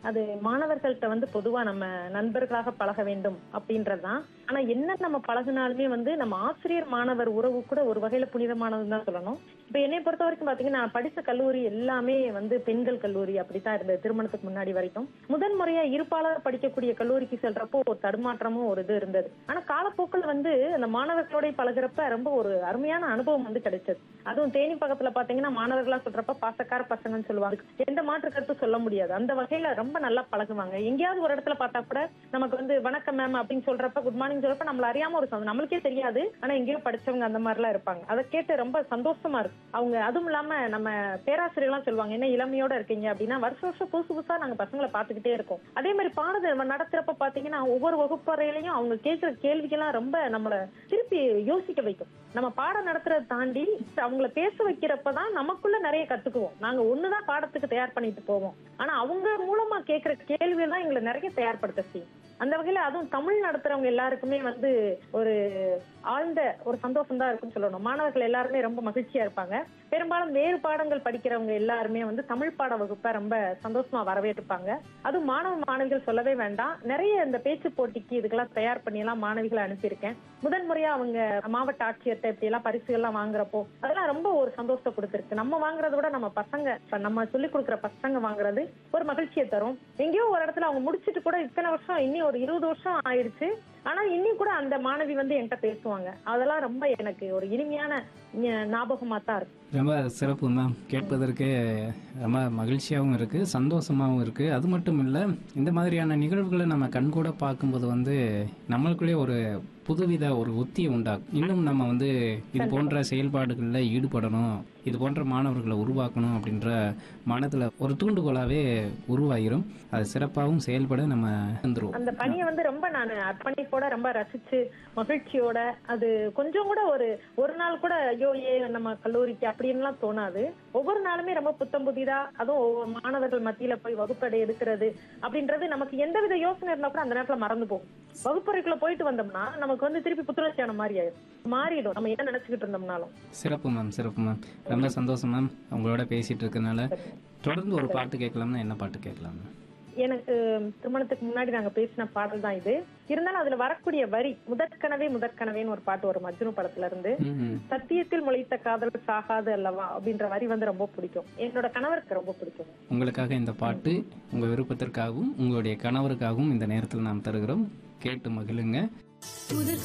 அது மாணவர்கள்ட்ட வந்து பொதுவா நம்ம நண்பர்களாக பழக வேண்டும் அப்படின்றதுதான் ஆனா என்ன நம்ம பழகினாலுமே வந்து நம்ம ஆசிரியர் மாணவர் உறவு கூட ஒரு வகையில புனிதமானதுன்னு தான் சொல்லணும் இப்ப என்னை பொறுத்த வரைக்கும் பாத்தீங்கன்னா நான் படிச்ச கல்லூரி எல்லாமே வந்து பெண்கள் கல்லூரி அப்படித்தான் இருந்தது திருமணத்துக்கு முன்னாடி வரைக்கும் முதன் முறையா இருப்பாளர் படிக்கக்கூடிய கல்லூரிக்கு செல்றப்போ ஒரு தடுமாற்றமும் ஒரு இது இருந்தது ஆனா காலப்போக்கில் வந்து அந்த மாணவர்களோட பழகுறப்ப ரொம்ப ஒரு அருமையான அனுபவம் வந்து கிடைச்சது அதுவும் தேனி பக்கத்துல பாத்தீங்கன்னா மாணவர்களா சொல்றப்ப பாசக்கார பசங்கன்னு சொல்லுவாங்க எந்த மாற்று கருத்து சொல்ல முடியாது அந்த வகையில ரொம்ப நல்லா பழகுவாங்க எங்கேயாவது ஒரு இடத்துல பார்த்தா கூட நமக்கு வந்து வணக்கம் மேம் அப்படின்னு சொல்றப்ப குட் மார்னிங் சொல்றப்ப நம்மள அறியாம ஒரு சந்தோஷம். நம்மளுக்கே தெரியாது ஆனா எங்கேயோ படிச்சவங்க அந்த மாதிரி எல்லாம் இருப்பாங்க அதை கேட்டு ரொம்ப சந்தோஷமா இருக்கு அவங்க அதுவும் இல்லாம நம்ம பேராசிரியர்லாம் சொல்லுவாங்க என்ன இளமையோட இருக்கீங்க அப்படின்னா வருஷம் வருஷம் புதுசு புதுசா நாங்க பசங்களை பார்த்துக்கிட்டே இருக்கோம் அதே மாதிரி பாடத்தை நம்ம நடத்துறப்ப பாத்தீங்கன்னா ஒவ்வொரு வகுப்பறையிலையும் அவங்க கேட்கிற கேள்விக்கெல்லாம் ரொம்ப நம்மள திருப்பி யோசிக்க வைக்கும் நம்ம பாடம் நடத்துறதை தாண்டி அவங்கள பேச வைக்கிறப்பதான் நமக்குள்ள நிறைய கத்துக்குவோம் நாங்க ஒண்ணுதான் பாடத்துக்கு தயார் பண்ணிட்டு போவோம் ஆனா அவங்க மூலமா கேட்கிற கேள்விகள் தான் எங்களை நிறைய தயார்படுத்த செய்யும் அந்த வகையில அதுவும் தமிழ் நடத்துறவங்க எல்லாருக்குமே வந்து ஒரு ஆழ்ந்த ஒரு சந்தோஷம் தான் இருக்குன்னு சொல்லணும் மாணவர்கள் எல்லாருமே ரொம்ப மகிழ்ச்சியா இருப்பாங்க பெரும்பாலும் வேறு பாடங்கள் படிக்கிறவங்க எல்லாருமே வந்து தமிழ் பாட வகுப்பை ரொம்ப சந்தோஷமா வரவேற்பாங்க அதுவும் மாணவ மாணவிகள் சொல்லவே வேண்டாம் நிறைய இந்த பேச்சு போட்டிக்கு இதுக்கெல்லாம் தயார் பண்ணி எல்லாம் மாணவிகளை அனுப்பியிருக்கேன் முதன் முறையா அவங்க மாவட்ட ஆட்சியர்கிட்ட இப்படி எல்லாம் பரிசுகள்லாம் வாங்குறப்போ அதெல்லாம் ரொம்ப ஒரு சந்தோஷத்தை கொடுத்துருக்கு நம்ம வாங்குறத விட நம்ம பசங்க இப்ப நம்ம சொல்லி கொடுக்குற பசங்க வாங்குறது ஒரு மகிழ்ச்சியை தரும் எங்கேயோ ஒரு இடத்துல அவங்க முடிச்சிட்டு கூட இத்தனை வருஷம் இன்னி ஒரு இருபது வருஷம் ஆயிடுச்சு ஆனா இன்னி கூட அந்த மாணவி வந்து என்கிட்ட பேசுவாங்க அதெல்லாம் ரொம்ப எனக்கு ஒரு இனிமையான ஞ- ஞாபகமா தான் இருக்கு ரொம்ப சிறப்பு மேம் கேட்பதற்கு ரொம்ப மகிழ்ச்சியாகவும் இருக்குது சந்தோஷமாகவும் இருக்குது அது மட்டும் இல்லை இந்த மாதிரியான நிகழ்வுகளை நம்ம கண்கூட பார்க்கும்போது வந்து நம்மளுக்குள்ளே ஒரு புதுவித ஒரு உத்தியை உண்டாகும் இன்னும் நம்ம வந்து இது போன்ற செயல்பாடுகளில் ஈடுபடணும் இது போன்ற மாணவர்களை உருவாக்கணும் அப்படின்ற மனதில் ஒரு தூண்டுகோலாகவே உருவாகிரும் அது சிறப்பாகவும் செயல்பட நம்ம வந்துருவோம் அந்த பணியை வந்து ரொம்ப நான் அர்ப்பணிப்போட ரொம்ப ரசிச்சு மகிழ்ச்சியோட அது கொஞ்சம் கூட ஒரு ஒரு நாள் கூட ஐயோ ஏ நம்ம கல்லூரிக்கு அப்படின்லாம் தோணாது ஒவ்வொரு நாளுமே ரொம்ப புத்தம் புதிதா அதுவும் ஒவ்வொரு மாணவர்கள் மத்தியில போய் வகுப்படை எடுக்கிறது அப்படின்றது நமக்கு எந்தவித யோசனை இருந்தா கூட அந்த நேரத்துல மறந்து போகும் வகுப்பறைக்குள்ள போயிட்டு வந்தோம்னா நமக்கு வந்து திருப்பி புத்துணர்ச்சியான மாதிரி ஆயிடும் மாறிடும் நம்ம என்ன நினைச்சுக்கிட்டு இருந்தோம்னாலும் சிறப்பு மேம் சிறப்பு மேம் ரொம்ப சந்தோஷம் மேம் உங்களோட பேசிட்டு இருக்கனால தொடர்ந்து ஒரு பாட்டு கேட்கலாம்னா என்ன பாட்டு கேட்கலாம் மேம் எனக்கு திருமணத்துக்கு முன்னாடி நாங்க பேசின பாடல் தான் இது இருந்தாலும் அதுல வரக்கூடிய வரி முதற்கனவே முதற்கனவேன்னு ஒரு பாட்டு வரும் மஜ்னு படத்துல இருந்து ம் சத்தியத்தில் முளைத்த காதல் சாகாது அல்லவா அப்படின்ற வரி வந்து ரொம்ப பிடிக்கும் என்னோட கணவருக்கு ரொம்ப பிடிக்கும் உங்களுக்காக இந்த பாட்டு உங்கள் விருப்பத்திற்காகவும் உங்களுடைய கணவருக்காகவும் இந்த நேரத்தில் நாம் தருகிறோம் கேட்டு மகிழுங்க